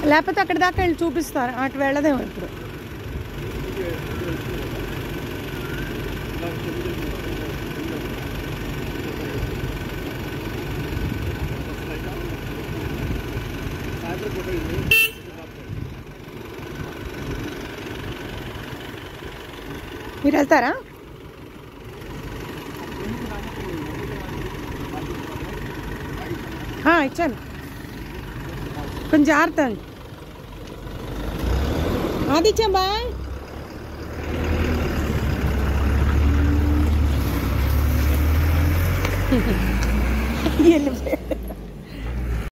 లేకపోతే అక్కడ దాకా వెళ్ళి చూపిస్తారు అటు వెళ్ళదేమో ఇప్పుడు మీరు వెళ్తారా ఆ, ఇచ్చాను కొంచెం జాగ్రత్త అండి అది ఇచ్చాం బాయ్ వెళ్ళిపోయా